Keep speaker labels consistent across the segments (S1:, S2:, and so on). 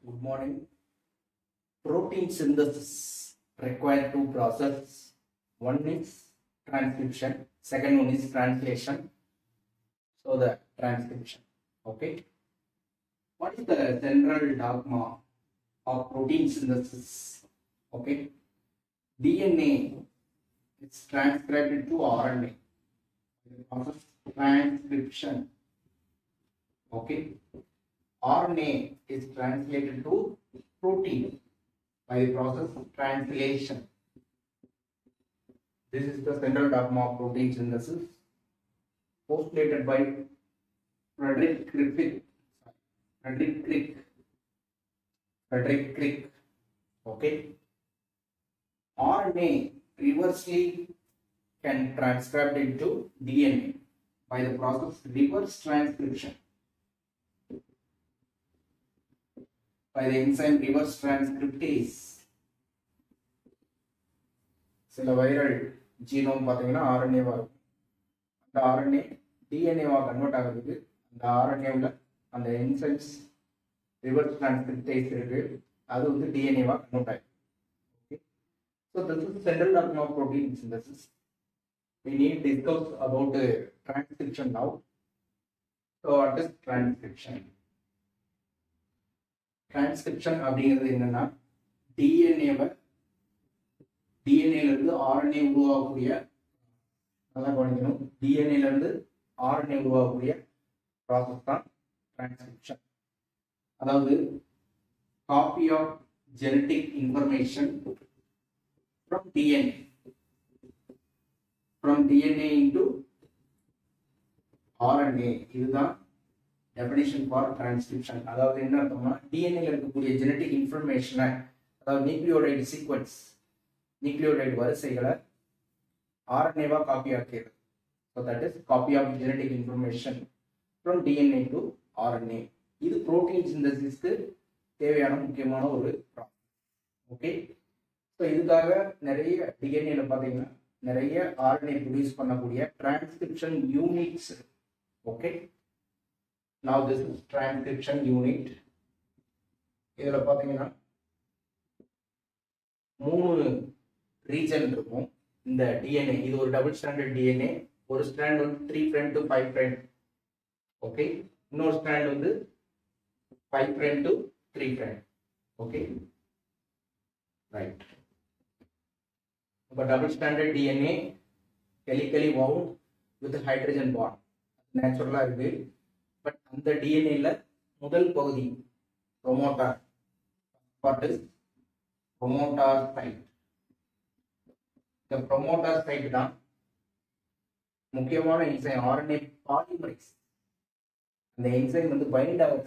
S1: Good morning. Protein synthesis require two process. One is transcription, second one is translation. So the transcription. Okay. What is the general dogma of protein synthesis? Okay. DNA is transcribed into RNA. The process transcription. Okay. RNA is translated to protein by the process of translation. This is the central dogma of protein synthesis, postulated by Frederick Griffith, Frederick Crick, Frederick Crick. Okay. RNA reversely can transcribed into DNA by the process reverse transcription. by the enzyme reverse transcriptase சில viral genome பார்த்தீங்கன்னா ஆர்என்ஏவா இருக்கும் அந்த RNA டிஎன்ஏவா convert ஆகுறதுக்கு அந்த ஆர்என்ஏவில் அந்த enzymes reverse transcriptase இருக்கு அது வந்து டிஎன்ஏவா கன்வெர்ட் ஆகும் okay so this is central doctor of protein synthesis we need discuss about uh, transcription now so what is transcription transcription அப்படிங்கிறது என்னன்னா டிஎன்ஏவை டிஎன்ஏல இருந்து ஆர்என்ஏ உருவாகக்கூடிய நல்லா கவனிக்கணும் டிஎன்ஏல இருந்து ஆர்என்ஏ உருவாகக்கூடிய ப்ராசஸ் தான் டிரான்ஸ்கிரிப்ஷன் அதாவது copy of genetic information from DNA from DNA into RNA இதுதான் டெஃபினேஷன் ஃபார் டிரான்ஸ்கிரிப்ஷன் அதாவது என்ன அர்த்தம்னா டிஎன்ஏல இருக்கக்கூடிய ஜெனட்டிக் இன்ஃபர்மேஷனை அதாவது நியூக்ளியோடைடு சீக்வன்ஸ் நியூக்ளியோடைடு வரிசைகளை ஆர்என்ஏவா காப்பி ஆக்கியது so that is copy of genetic information from DNA to RNA இது புரோட்டீன் சிந்தசிஸ்க்கு தேவையான முக்கியமான ஒரு ப்ராசஸ் ஓகே ஸோ இதுக்காக நிறைய டிஎன்ஏல பார்த்தீங்கன்னா நிறைய ஆர்என்ஏ ப்ரொடியூஸ் பண்ணக்கூடிய transcription units okay now this is transcription unit இதுல பாத்தீங்கன்னா மூணு ரீஜன் இருக்கும் இந்த டிஎன்ஏ இது ஒரு டபுள் ஸ்டாண்டர்ட் டிஎன்ஏ ஒரு ஸ்ட்ராண்ட் வந்து three prime to five prime okay இன்னொரு ஸ்ட்ராண்ட் வந்து five prime to three prime okay right இப்போ double standard DNA helically wound with hydrogen bond நேச்சுரலாக இருக்கு பட் அந்த டிஎன்ஏல முதல் பகுதி promoter what is promoter site இந்த ப்ரொமோட்டார் சைட் தான் முக்கியமான என்சைம் ஆர்என்ஏ பாலிமரைஸ் அந்த என்சைம் வந்து பைண்ட் ஆகுது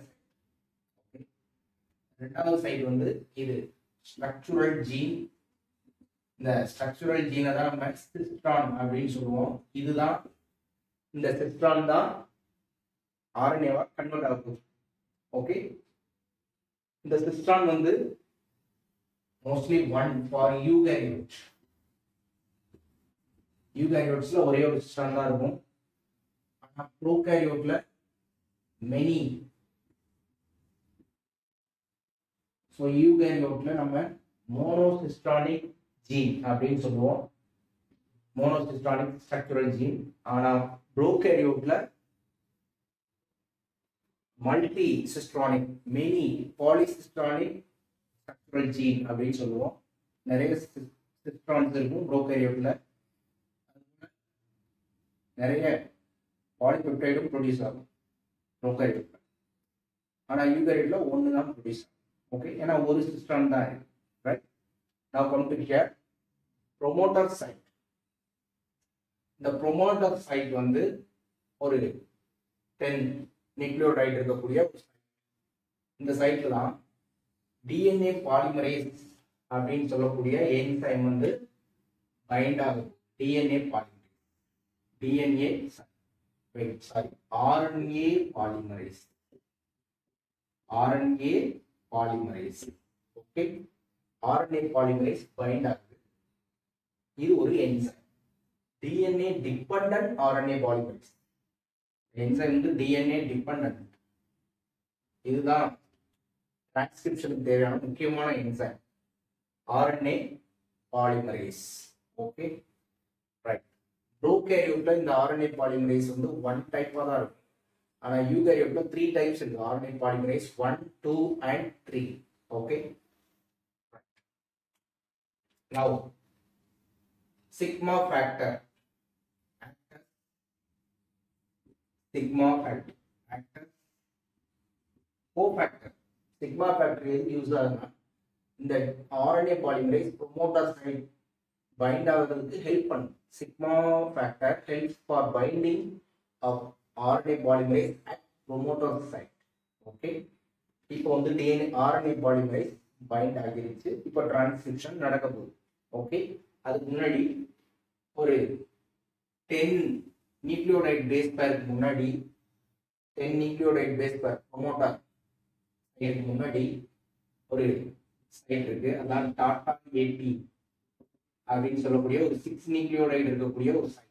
S1: ரெண்டாவது சைட் வந்து இது ஸ்ட்ரக்சுரல் ஜீன் இந்த ஸ்ட்ரக்சுரல் ஜீனை தான் நம்ம சிஸ்ட்ரான் அப்படின்னு சொல்லுவோம் இதுதான் இந்த சிஸ்ட்ரான் தான் ஆர்என்ஏவா கன்வெர்ட் ஆகுது ஓகே இந்த சிஸ்டான் வந்து மோஸ்ட்லி ஒன் ஃபார் யூகேரியோட் யூகேரியோட்ஸ்ல ஒரே ஒரு சிஸ்டான் தான் இருக்கும் ஆனா ப்ரோகேரியோட்ல மெனி ஸோ யூகேரியோட்ல நம்ம மோனோசிஸ்டானிக் ஜீன் அப்படின்னு சொல்லுவோம் மோனோசிஸ்டானிக் ஸ்ட்ரக்சுரல் ஜீன் ஆனா ப்ரோகேரியோட்ல multi cistronic many polycistronic structural gene அப்படின்னு சொல்லுவோம் நிறைய சிஸ்ட்ரான்ஸ் இருக்கும் ப்ரோகேரியோட்ல நிறைய பாலிபெப்டைடும் ப்ரொடியூஸ் ஆகும் ப்ரோகேரியோட்ல ஆனால் யூகேரியோட்ல ஒன்று தான் ப்ரொடியூஸ் ஆகும் ஓகே ஏன்னா ஒரு சிஸ்ட்ரான் தான் இருக்கு ரைட் நான் come to here promoter site இந்த ப்ரொமோட்டர் சைட் வந்து ஒரு டென் நியூக்ளியோடைடு இருக்கக்கூடிய ஒரு சைட் இந்த சைட்ல தான் டிஎன்ஏ பாலிமரேஸ் அப்படின்னு சொல்லக்கூடிய என்சைம் வந்து பைண்ட் ஆகுது DNA polymerase DNA sorry RNA polymerase RNA polymerase okay RNA polymerase bind ஆகுது இது ஒரு enzyme DNA dependent RNA polymerase enzyme வந்து டிஎன்ஏ டிபெண்ட் இதுதான் டிரான்ஸ்கிரிப்ஷனுக்கு தேவையான முக்கியமான enzyme RNA polymerase okay right ப்ரோகேரியோட்ல இந்த ஆர்என்ஏ பாலிமரேஸ் வந்து ஒன் டைப்பாக தான் இருக்கும் ஆனால் யூகேரியோட்ல த்ரீ டைப்ஸ் இருக்கு RNA polymerase one two and three okay now sigma factor sigma factor factor cofactor sigma factor எது யூஸ் ஆகுதுன்னா இந்த RNA polymerase promoter site bind ஆகுறதுக்கு ஹெல்ப் பண்ணும் sigma factor helps for binding of RNA polymerase at promoter site okay இப்போ வந்து DNA RNA polymerase find ஆகிருச்சு இப்போ transcription நடக்க போகுது ஓகே அதுக்கு முன்னாடி ஒரு டென் நியூக்ளியோடைட் பேஸ் பேருக்கு முன்னாடி ten nucleotide base pair promoter இதுக்கு முன்னாடி ஒரு சைட் இருக்கு அதான் டாடா ஏடி அப்படின்னு சொல்லக்கூடிய ஒரு சிக்ஸ் நியூக்ளியோடைடு இருக்கக்கூடிய ஒரு சைட்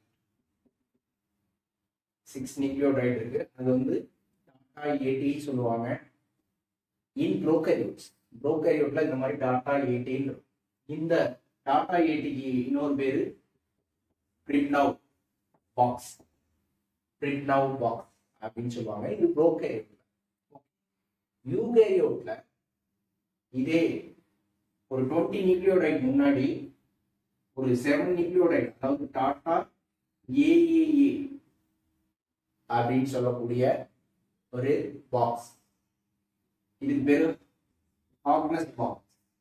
S1: சிக்ஸ் நியூக்ளியோடைடு இருக்கு அது வந்து டாடா ஏடி சொல்லுவாங்க இன் ப்ரோகரியோட்ஸ் ப்ரோகரியோட்ல இந்த மாதிரி டாடா ஏடின்னு இந்த டாடா ஏடிக்கு இன்னொரு பேரு பிரிட்னவ் பாக்ஸ் பிரிட்னவ் பாக்ஸ் அப்படின்னு சொல்லுவாங்க இது ப்ரோகரியோட்ல யூகேரியோட்ல இதே ஒரு டுவெண்ட்டி நியூக்ளியோடைட் முன்னாடி ஒரு செவன் நியூக்ளியோடைட் அதாவது டாடா ஏஏஏ அப்படின்னு சொல்லக்கூடிய ஒரு பாக்ஸ் இதுக்கு பேரு ஹார்னஸ் பாக்ஸ்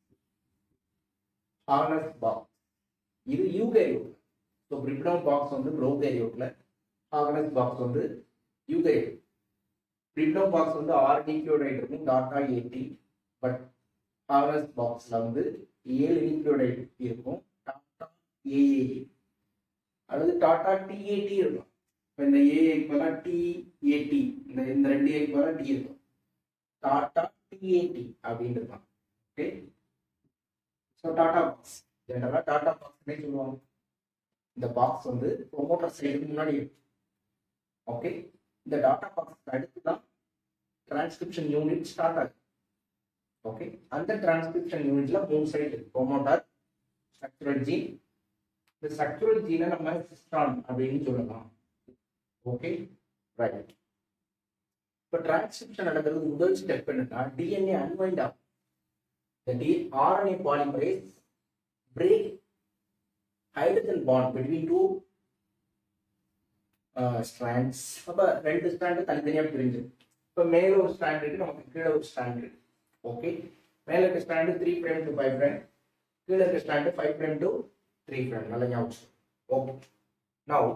S1: ஹார்னஸ் பாக்ஸ் இது யூகேரியோட்ல ஸோ பிரிப்டோன் பாக்ஸ் வந்து ப்ரோகேரியோட்ல ஹார்னஸ் பாக்ஸ் வந்து யூகேரியோட் பிரிப்டோன் பாக்ஸ் வந்து ஆறு நியூக்ளியோடைட் இருக்கும் டாட்டா எயிட்டி பட் ஹார்னஸ் பாக்ஸ்ல வந்து ஏழு நியூக்ளியோடைட் இருக்கும் டாட்டா ஏஏஏ அல்லது டாட்டா டிஏடி இருக்கும் இப்போ இந்த ஏஏக்கு பதிலாக டிஏடி இந்த இந்த ரெண்டு ஏக்கு பதிலாக டி இருக்கும் டாட்டா டிஏடி அப்படின்னு இருக்கான் ஓகே ஸோ டாடா பாக்ஸ் ஜெனரலாக டாடா பாக்ஸ்னே சொல்லுவாங்க இந்த பாக்ஸ் வந்து ப்ரொமோட்டர் சைடுக்கு முன்னாடி இருக்கு ஓகே இந்த டாட்டா பாக்ஸ் அடுத்து தான் டிரான்ஸ்கிரிப்ஷன் யூனிட் ஸ்டார்ட் ஆகுது ஓகே அந்த டிரான்ஸ்கிரிப்ஷன் யூனிட்ல மூணு சைடு இருக்கு ப்ரொமோட்டர் ஸ்ட்ரக்சரல் ஜீன் இந்த ஸ்ட்ரக்சரல் ஜீனை நம்ம சிஸ்டான் அப்படின்னு சொல்லலாம் ஓகே ரைட் இப்போ டிரான்ஸ்கிரிப்ஷன் நடக்கிறது முதல் ஸ்டெப் என்னன்னா டிஎன்ஏ அன்வைண்ட் ஆகும் இந்த the RNA polymerase break hydrogen bond between two strands அப்போ ரெண்டு ஸ்ட்ராண்டு தனித்தனியாக பிரிஞ்சு இப்போ மேலே ஒரு ஸ்ட்ராண்ட் இருக்கு நமக்கு கீழே ஒரு ஸ்ட்ராண்ட் இருக்கு ஓகே மேலே இருக்க strand three prime to five prime கீழே இருக்க strand five prime to three prime நல்ல ஞாபகம் ஓகே நவ்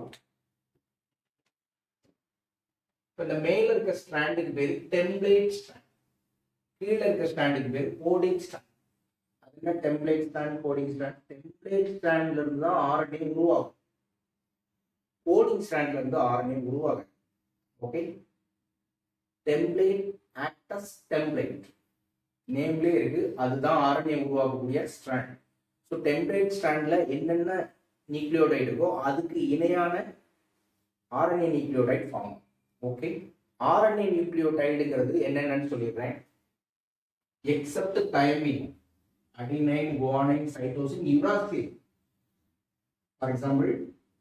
S1: இப்போ இந்த மேல இருக்க ஸ்ட்ராண்டுக்கு பேர் டெம்ப்ளேட் ஸ்ட்ராண்ட் கீழே இருக்க ஸ்ட்ராண்டுக்கு பேர் கோடிங் ஸ்ட்ராண்ட் அது என்ன template strand coding strand template ஸ்ட்ராண்ட்ல இருந்து தான் ஆர்என்ஏ உருவாகும் கோடிங் ஸ்ட்ராண்ட்ல இருந்து ஆர்என்ஏ உருவாகும் ஓகே டெம்ப்ளேட் ஆக்டஸ் டெம்ப்ளேட் நேம்லேயே இருக்கு அதுதான் ஆர்என்ஏ உருவாக்கக்கூடிய ஸ்ட்ராண்ட் ஸோ டெம்ப்ளேட் ஸ்ட்ராண்ட்ல என்னென்ன நியூக்ளியோடைட் இருக்கோ அதுக்கு இணையான RNA nucleotide form okay RNA நியூக்ளியோடைடுங்கிறது என்னென்னு சொல்லிடுறேன் except thymine adenine guanine cytosine uracil for example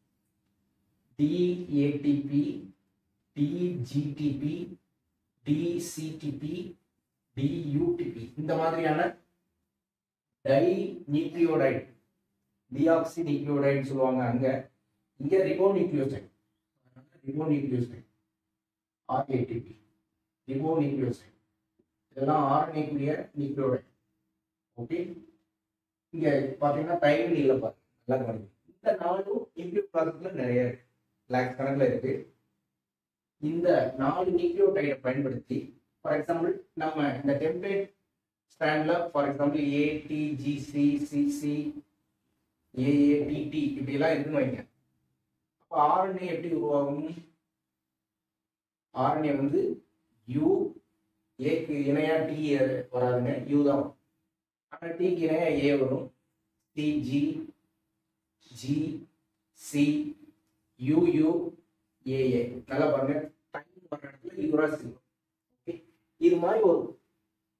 S1: dATP dGTP dCTP dUTP இந்த மாதிரியான டை நியூக்ளியோடைட் டிஆக்சி நியூக்ளியோடைட் சொல்லுவாங்க அங்க இங்க ribonucleoside ribonucleoside rATP ribonucleoside இதெல்லாம் ஆர்என்ஏக்குரிய நியூக்ளியோடைட் ஓகே இங்க பாத்தீங்கன்னா டைம் இல்லை பாருங்க நல்லா கவனிங்க இந்த நாலும் நியூக்ளியோ ப்ராசஸ்ல நிறைய இருக்கு லேக்ஸ் கணக்குல இருக்கு இந்த நாலு நியூக்ளியோடைடை பயன்படுத்தி ஃபார் எக்ஸாம்பிள் நம்ம இந்த டெம்ப்ளேட் ஸ்டாண்ட்ல for example ATGC CC AATT இப்படிலாம் இருக்குன்னு வைங்க அப்போ ஆர்என்ஏ எப்படி உருவாகும் ஆர்என்ஏ வந்து யூ ஏக்கு இணையா டி வராதுங்க யூ தான் வரும் ஆனால் டிக்கு இணையா ஏ வரும் C G G C U AA நல்லா பாருங்க டைம் வர இடத்துல யூராஸ் இருக்கும் ஓகே இது மாதிரி ஒரு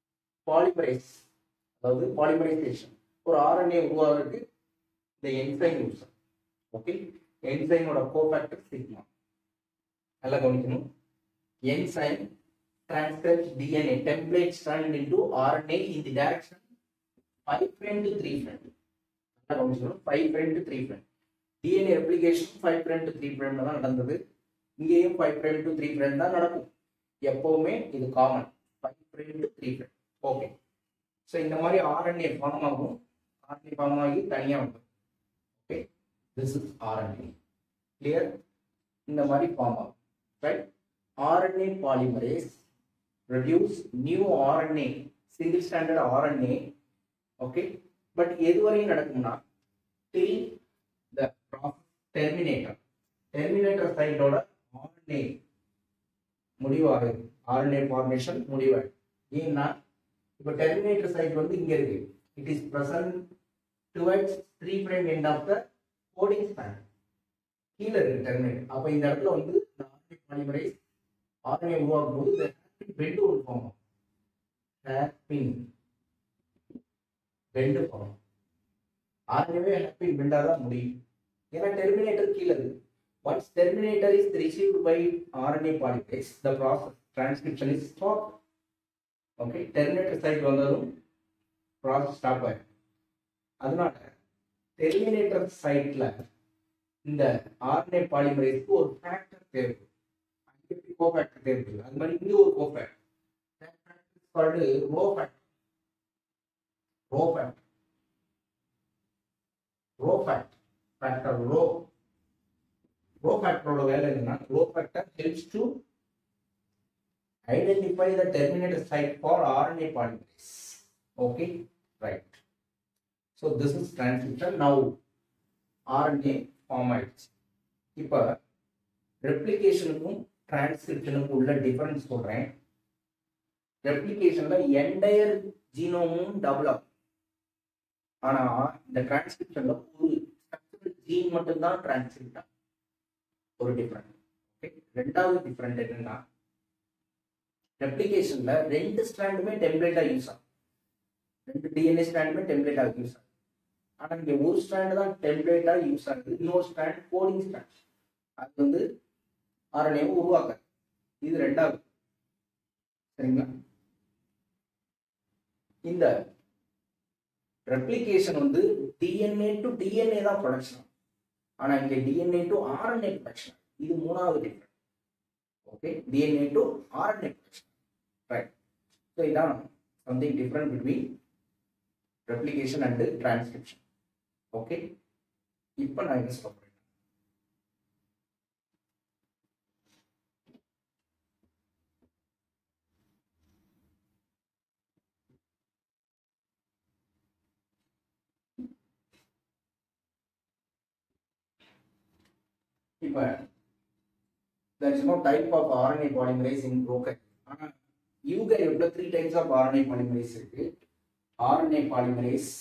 S1: பாலிமரேஸ் அதாவது பாலிமரைசேஷன் ஒரு ஆர்என்ஏ உருவாகிறதுக்கு இந்த என்சைம் யூஸ் ஓகே என்சைமோட கோஃபேக்டர் சிக்மா நல்லா கவனிக்கணும் enzyme transcribes DNA template strand into RNA in the direction 5' to 3' நல்லா கவனிக்கணும் 5' to 3' DNA ரெப்ளிகேஷன் 5' to 3' தான் நடந்தது இங்கேயும் 5' to 3' தான் நடக்கும் எப்பவுமே இது காமன் 5' to 3' ஓகே ஸோ இந்த மாதிரி ஆர்என்ஏ ஃபார்ம் ஆகும் ஆர்என்ஏ ஃபார்ம் ஆகி தனியாக வந்துடும் okay this is RNA clear இந்த மாதிரி ஃபார்ம் ஆகும் right RNA polymerase produce new RNA single stranded RNA okay but எது வரையும் நடக்கும்னா till the process terminator terminator சைடோட RNA முடிவாகுது RNA formation முடிவாகுது ஏன்னா இப்போ terminator சைட் வந்து இங்க இருக்கு it is present towards three prime end of the coding strand கீழே இருக்கு terminator அப்போ இந்த இடத்துல வந்து இந்த RNA polymerase ஆர்என்ஏ உருவாக்கும் போது இந்த ஹேர்பின் பெண்டு ஒரு ஃபார்ம் ஆகும் ஹேர்பின் பெண்டு ஃபார்ம் ஆர்என்ஏவே ஹேர்பின் பெண்டாக தான் முடியும் ஏன்னா டெர்மினேட்டர் கீழே இருக்கு once terminator is received by RNA polymerase the process transcription is stop okay terminator site வந்ததும் ப்ராசஸ் ஸ்டாப் ஆயிடும் அதனால டெர்மினேட்டர் சைட்ல இந்த ஆர்என்ஏ பாலிமரேஸ்க்கு ஒரு ஃபேக்டர் தேவை எப்படி கோஃபேக்டர் தேர்வு அது மாதிரி இங்க ஒரு cofactor called rho factor rho factor rho factor factor rho rho ஃபேக்டரோட வேலை என்னன்னா rho factor helps to identify the terminator site for RNA polymerase okay right so this is transcription now RNA form ஆயிடுச்சு இப்போ ரெப்ளிகேஷனுக்கும் டிரான்ஸ்கிரிப்ஷனுக்கு உள்ள difference சொல்றேன் ரெப்ளிகேஷன்ல entire ஜீனோமும் double ஆகும் ஆனா இந்த டிரான்ஸ்கிரிப்ஷன்ல ஒரு ஜீன் மட்டும்தான் டிரான்ஸ்கிரிப்ட் ஆகும் ஒரு டிஃபரெண்ட் ஓகே ரெண்டாவது டிஃபரெண்ட் என்னன்னா ரெப்ளிகேஷன்ல ரெண்டு ஸ்ட்ராண்டுமே டெம்ப்ளேட்டா யூஸ் ஆகும் ரெண்டு டிஎன்ஏ ஸ்ட்ராண்டுமே டெம்ப்ளேட்டா யூஸ் ஆகும் ஆனா இங்க ஒரு ஸ்ட்ராண்ட் தான் டெம்ப்ளேட்டா யூஸ் ஆகுது இன்னொரு ஸ்ட்ராண்ட் கோடிங் ஸ்ட்ராண்ட் அது வந்து ஆர்என்ஏவை உருவாக்க இது ரெண்டாவது சரிங்களா இந்த ரெப்ளிகேஷன் வந்து டிஎன்ஏ டு டிஎன்ஏ தான் ப்ரொடக்ஷன் ஆனா இங்க டிஎன்ஏ டு ஆர்என்ஏ ப்ரொடக்ஷன் இது மூணாவது different okay DNA to RNA production right so இதான் something different between replication and transcription okay இப்போ நான் என்ன சொல்ல போறேன் இப்போ there is no type of RNA polymerase in prokaryote. ஆனா யூகரியோட்ல three types of RNA polymerase இருக்கு RNA polymerase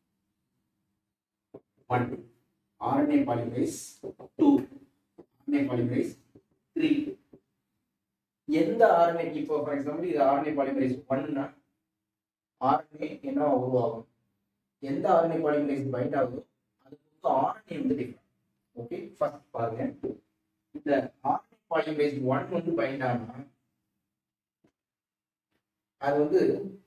S1: one RNA polymerase two RNA polymerase three எந்த RNA இப்போ ஃபார் எக்ஸாம்பிள் இது RNA polymerase ஒன்னா RNA என்ன உருவாகும் எந்த RNA polymerase பைண்ட் ஆகுதோ அது பொறுத்து RNA வந்து டிஃபரெண்ட் ஓகே ஃபர்ஸ்ட் பாருங்க இந்த RNA polymerase ஒன் வந்து பைண்ட் ஆனா அது வந்து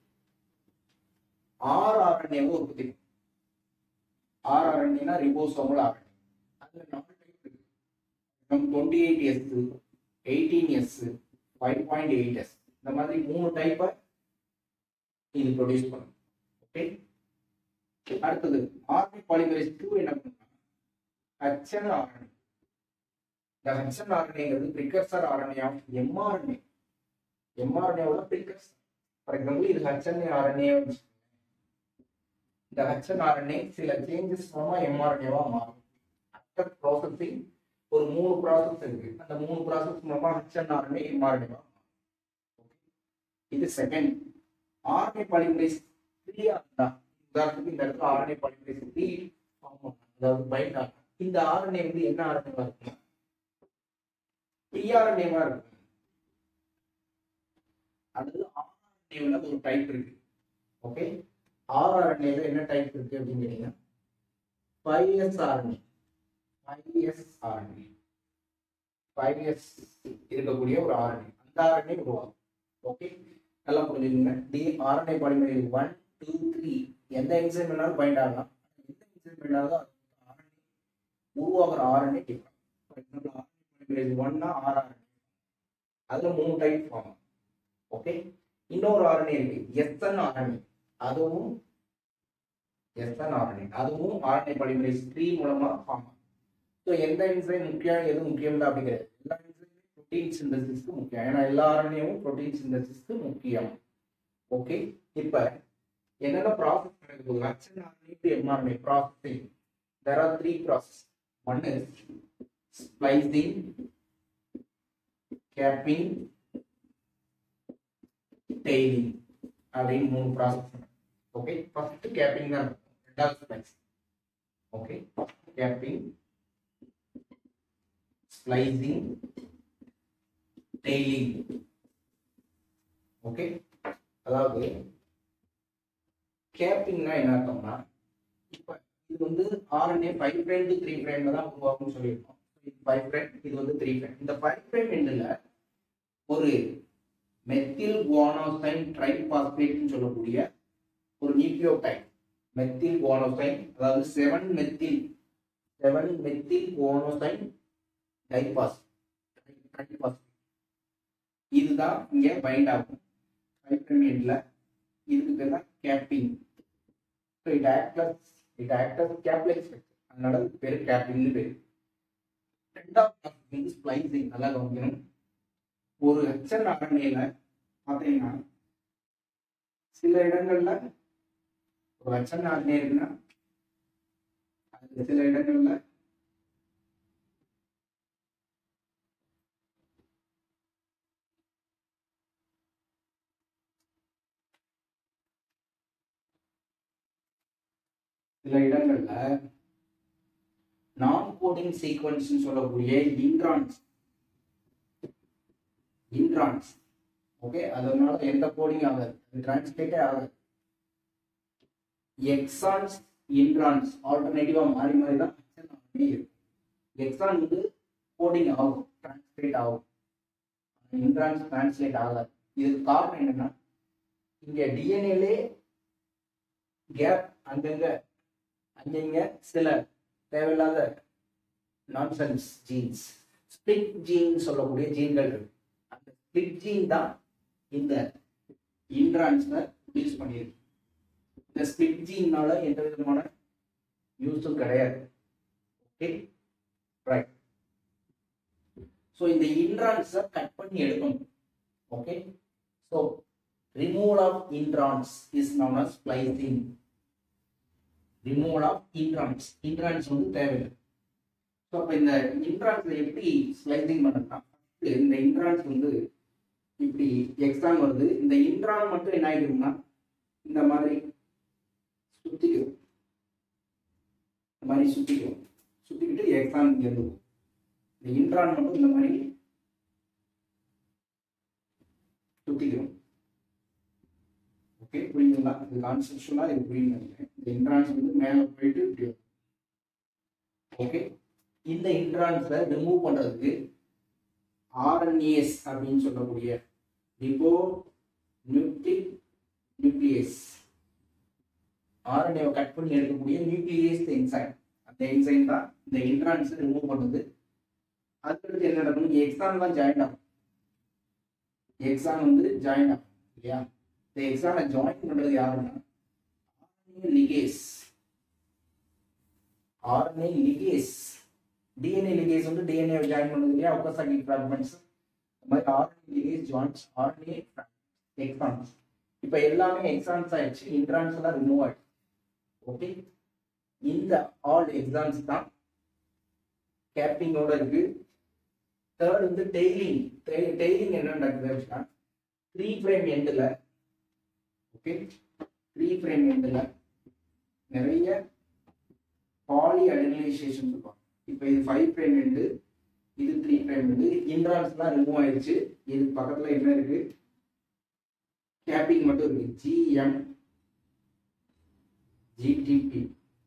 S1: ஆர்ஆர்என்ஏவும் உற்பத்தி ஆர்ஆர்என்ஏனா ரிபோசோமல் ஆர்என்ஏ அதுல நாலு டைப் இருக்கு twenty eight S eighteen S five point eight S இந்த மாதிரி மூணு டைப்பை இது ப்ரொடியூஸ் பண்ணும் ஓகே அடுத்தது ஆர்என்ஏ பாலிமரேஸ் டூ என்ன பண்ணுன்னா ஹச்என் ஆர்என்ஏ இந்த ஹச்என் ஆர்என்ஏங்கிறது ப்ரிகர்சர் ஆர்என்ஏ ஆஃப் எம்ஆர்என்ஏ எம்ஆர்என்ஏவோட ப்ரிகர்சர் ஃபார் எக்ஸாம்பிள் இது ஹச்என்ஏ ஆர்என்ஏ இந்த ஹச்என் ஆர்என்ஏ சில சேஞ்சஸ் மூலமா எம்ஆர்என்ஏவா மாறும் ஆஃப்டர் ப்ராசஸிங் ஒரு மூணு ப்ராசஸ் இருக்கு அந்த மூணு ப்ராசஸ் மூலமா ஹச்என் ஆர்என்ஏ எம்ஆர்என்ஏவா இது செகண்ட் ஆர்என்ஏ பாலிமரேஸ் த்ரீயா இருந்தா உதாரணத்துக்கு இந்த இடத்துல ஆர்என்ஏ பாலிமரேஸ் த்ரீ அதாவது பைண்ட் ஆகும் இந்த ஆர்என்ஏ வந்து என்ன ஆர்என்ஏவா இருக்கும் டிஆர்என்ஏவா இருக்கும் அடுத்து ஆர்என்ஏவில் ஒரு டைப் இருக்கு ஓகே ஆர்ஆர்என்ஏல என்ன டைப் இருக்கு அப்படின்னு கேட்டீங்கன்னா five S RNA five S RNA five S இருக்கக்கூடிய ஒரு ஆர்என்ஏ அந்த ஆர்என்ஏ உருவாகும் ஓகே நல்லா புரிஞ்சுக்கோங்க the RNA polymerase one two three எந்த என்சைம் வேணாலும் பைண்ட் ஆகலாம் எந்த என்சைம் வேணாலும் ஆர்என்ஏ உருவாகிற RNA different for example RNA polymerase ஒன்னா ஆர்ஆர்என்ஏ அதுல மூணு டைப் ஃபார்ம் ஓகே இன்னொரு ஆர்என்ஏ இருக்கு எஸ்என் ஆர்என்ஏ அதுவும் எஸ்என் ஆர்என்ஏ அதுவும் ஆர்என்ஏ பாலிமரேஸ் த்ரீ மூலமா ஃபார்ம் ஆகும் ஸோ எந்த என்சைம் முக்கியம் எது முக்கியம் தான் அப்படிங்கிறது எல்லா என்சைமும் ப்ரோட்டீன் சிந்தசிஸ்க்கு முக்கியம் ஏன்னா எல்லா ஆர்என்ஏவும் ப்ரோட்டீன் சிந்தசிஸ்க்கு முக்கியம் ஓகே இப்போ என்னென்ன ப்ராசஸ் நடக்க போகுது hnRNA to mRNA processing there are three process one is splicing capping tailing அப்படின்னு மூணு ப்ராசஸ் ஓகே ஃபர்ஸ்ட் கேப்பிங் தான் இருக்கும் ரெண்டாவது splicing okay capping splicing tailing okay அதாவது கேப்பிங்னா என்ன அர்த்தம்னா இப்போ இது வந்து RNA five prime to three ஃப்ரேம்ல தான் உருவாகும்னு சொல்லியிருக்கோம் ஃபைவ் ஃப்ரேம் இது வந்து த்ரீ ஃப்ரேம் இந்த ஃபைவ் ஃப்ரேம் எண்டில் ஒரு மெத்தில் குவானோசைன் ட்ரைபாஸ்பேட்னு சொல்லக்கூடிய ஒரு நியூக்ளியோடைட் மெத்தில் குவானோசைன் அதாவது seven methyl seven methyl guanosine டைபாஸ் ட்ரைபாஸ் இதுதான் இங்க பைண்ட் ஆகும் ஹைப்ரமியன்ல இதுக்கு பேர் தான் capping so it acts it acts கேப்லெக்ஸ் அதனால இதுக்கு பேர் கேப்பிங்னு பேர் ரெண்டாவது ப்ராசஸ் வந்து ஸ்ப்ளைசிங் நல்லா கவனிக்கணும் ஒரு ஹெச்என் ஆர்என்ஏல பார்த்தீங்கன்னா சில இடங்கள்ல ஒரு ஹெச்என் ஆர்என்ஏ இருக்குன்னா அது சில இடங்கள்ல சில இடங்கள்ல நான் கோடிங் சீக்வன்ஸ் சொல்லக்கூடிய இன்ட்ரான்ஸ் இன்ட்ரான்ஸ் ஓகே அதனால எந்த கோடிங் ஆகாது அது டிரான்ஸ்லேட்டே ஆகாது எக்ஸான்ஸ் இன்ட்ரான்ஸ் ஆல்டர்னேட்டிவா மாறி மாறி தான் எக்ஸான் வந்து கோடிங் ஆகும் டிரான்ஸ்லேட் ஆகும் இன்ட்ரான்ஸ் டிரான்ஸ்லேட் ஆகாது இதுக்கு காரணம் என்னன்னா இங்க டிஎன்ஏலே கேப் அங்கங்க அங்கங்க சில தேவையில்லாத நான்சென்ஸ் ஜீன்ஸ் ஸ்பிளிட் ஜீன் சொல்லக்கூடிய ஜீன்கள் இருக்கு அந்த ஸ்பிளிட் ஜீன் தான் இந்த இன்ட்ரான்ஸ்ல யூஸ் பண்ணியிருக்கு இந்த ஸ்பிளிட் ஜீன்னால எந்த விதமான யூஸும் கிடையாது ஓகே ரைட் ஸோ இந்த இன்ட்ரான்ஸை கட் பண்ணி எடுக்கணும் okay so removal of introns is known as splicing removal of introns introns வந்து தேவையில்லை ஸோ அப்போ இந்த இன்ட்ரான்ஸ்ல எப்படி ஸ்லைசிங் பண்ணணும்னா இந்த இன்ட்ரான்ஸ் வந்து இப்படி எக்ஸாம் வருது இந்த இன்ட்ரான் மட்டும் என்ன ஆகிடும்னா இந்த மாதிரி சுத்திக்கும் இந்த மாதிரி சுத்திக்கும் சுத்திக்கிட்டு எக்ஸாம் எழுதும் இந்த இன்ட்ரான் மட்டும் இந்த மாதிரி சுத்திக்கும் ஓகே புரியுங்களா இது கான்செப்ஷுவலா இது புரியுங்க இந்த இன்ட்ரான்ஸ் வந்து மேல போயிட்டு இப்படி ஓகே இந்த இன்ட்ரான்ஸை ரிமூவ் பண்றதுக்கு ஆர்என்ஏஸ் அப்படின்னு சொல்லக்கூடிய ரிபோ நியூக்ளிக் நியூக்ளியஸ் ஆர்என்ஏவை கட் பண்ணி எடுக்கக்கூடிய நியூக்ளியஸ் என்சைம் அந்த என்சைம் தான் இந்த இன்ட்ரான்ஸை ரிமூவ் பண்ணுது அதுக்கடுத்து என்ன நடக்கணும் எக்ஸாம் தான் ஜாயின் ஆகும் எக்ஸாம் வந்து ஜாயின் ஆகும் இல்லையா இந்த எக்ஸாமை ஜாயின் பண்றது யாருன்னா RNA ligase RNA ligase DNA ligase வந்து டிஎன்ஏ ஜாயின் பண்ணுது இல்லையா ஒக்கசாக்கி ஃப்ராக்மெண்ட்ஸ் இந்த மாதிரி RNA ligase joins RNA exons இப்போ எல்லாமே எக்ஸான்ஸ் ஆயிடுச்சு இன்ட்ரான்ஸ் எல்லாம் ரிமூவ் ஆயிடுச்சு ஓகே இந்த ஆல் எக்ஸாம்ஸ் தான் கேப்பிங்கோட இருக்கு தேர்ட் வந்து டெய்லிங் டெய்லிங் என்ன நடக்குது அப்படின்னா த்ரீ ஃப்ரேம் எண்டில் ஓகே த்ரீ ஃப்ரேம் எண்டில் நிறைய பாலி அடனலைசேஷன் சொல்லுவாங்க இப்போ இது ஃபைவ் ஃப்ரேம் எண்டு இது த்ரீ ஃப்ரேம் எண்டு இன்ட்ரான்ஸ்லாம் ரிமூவ் ஆயிடுச்சு இது பக்கத்தில் என்ன இருக்கு கேப்பிங் மட்டும் இருக்கு GM GDP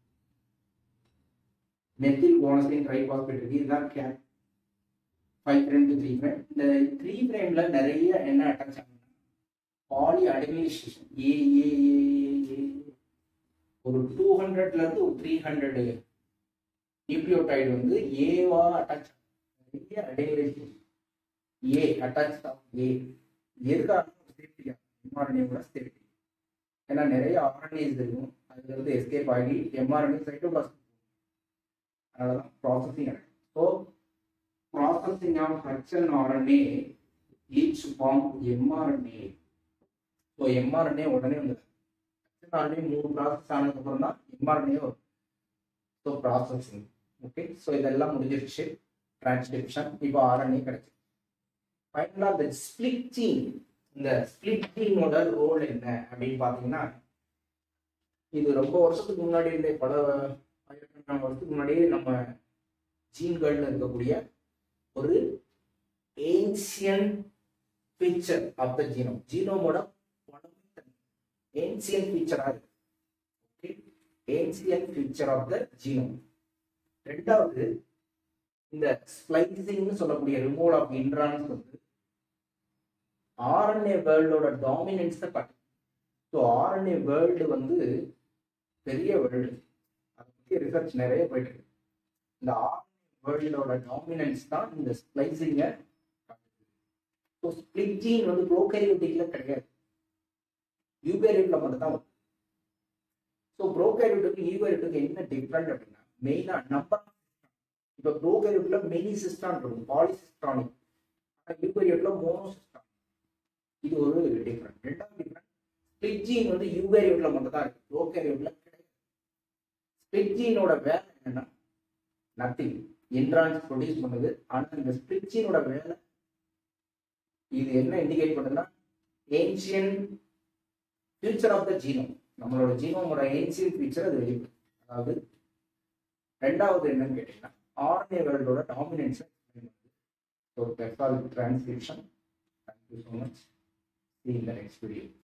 S1: methyl guanosine triphosphate இருக்கு இதுதான் cap five prime to three prime இந்த த்ரீ ஃப்ரேம்ல நிறைய என்ன அட்டாச் ஆகுதுன்னா பாலி அடமினிஸ்ட்ரேஷன் ஏ ஏ ஏ ஒரு டூ ஹண்ட்ரட்ல இருந்து ஒரு த்ரீ ஹண்ட்ரட் நியூக்ளியோடைடு வந்து ஏவா அட்டாச் நிறைய அடமினிஸ்ட்ரேஷன் ஏ அட்டாச் ஆகும் ஏ எதுக்காக சேஃப்டியா எம்ஆர்என்ஏவோட சேஃப்டி ஏன்னா நிறைய ஆர்என்ஏஸ் இருக்கும் அதுல இருந்து எஸ்கேப் ஆகி எம்ஆர்என்ஏ சைட்டோபிளாஸ்ம் அதனால தான் processing so processing of Hudson RNA leads to form mRNA. So mRNA உடனே வந்து Hudson RNA மூணு ப்ராசஸ் ஆனதுக்கப்புறம் தான் mRNA வரும் ஸோ ப்ராசஸிங் ஓகே ஸோ இதெல்லாம் முடிஞ்சிருச்சு டிரான்ஸ்கிரிப்ஷன் இப்போ ஆர்என்ஏ கிடைச்சு ஃபைனலாக இந்த ஸ்பிளிட்டிங் இந்த ஸ்பிளிட்டிங்கோட ரோல் என்ன அப்படின்னு பார்த்தீங்கன்னா இது ரொம்ப வருஷத்துக்கு முன்னாடி இருந்தே பல ஆயிரக்கணக்கான வருஷத்துக்கு முன்னாடியே நம்ம ஜீன்கள்ல இருக்கக்கூடிய ஒரு ancient feature of the genome ஜீனோமோட ஏன்சியன் ஃபீச்சரா இருக்கு okay ancient feature of the genome ரெண்டாவது இந்த ஸ்ப்ளைசிங்னு சொல்லக்கூடிய ரிமூவல் ஆஃப் இன்ட்ரான்ஸ் வந்து ஆர்என்ஏ வேர்ல்டோட டாமினன்ஸை காட்டும் ஸோ ஆர்என்ஏ வேர்ல்டு வந்து பெரிய வேர்ல்டு அதை பற்றி ரிசர்ச் நிறைய போயிட்டு இருக்கு இந்த ஆர்என்ஏ வேர்ல்டோட டாமினன்ஸ் தான் இந்த ஸ்ப்ளைசிங்கை ஸோ ஸ்பிளிட் ஜீன் வந்து ப்ரோகேரியோட்டிக்ல கிடையாது யூகேரியோட்ல மட்டும் தான் வரும் ஸோ ப்ரோகேரியோட்டுக்கு யூகேரியோட்டுக்கு என்ன டிஃப்ரெண்ட் அப்படின்னா மெயினாக நம்பர் இப்போ ப்ரோகேரியோட்ல மெனி சிஸ்டான் இருக்கும் பாலிசிஸ்டானிக் ஆனால் யூகேரியோட்ல மோனோசிஸ்டான் இது ஒரு டிஃப்ரெண்ட் ரெண்டாவது டிஃப்ரெண்ட் ஸ்பிளிட் ஜீன் வந்து யூகேரியோட்ல மட்டும் தான் இருக்கு ப்ரோகேரியோட்ல கிடையாது ஸ்பிளிட் ஜீனோட வேலை என்னன்னா நத்திங் என்ட்ரான்ஸ் ப்ரொடியூஸ் பண்ணுது ஆனால் இந்த ஸ்பிளிட்சினோட வேலை இது என்ன இண்டிகேட் பண்ணுதுன்னா ancient future of the genome நம்மளோட ஜீனோமோட ஏன்சியன் ஃபியூச்சர் அது வெளிப்படுது அதாவது ரெண்டாவது என்னன்னு கேட்டீங்கன்னா ஆர்என்ஏ வேர்ல்டோட டாமினன்ஸை so that's all transcription thank you so much சி இந்த நெக்ஸ்ட் வீடியோ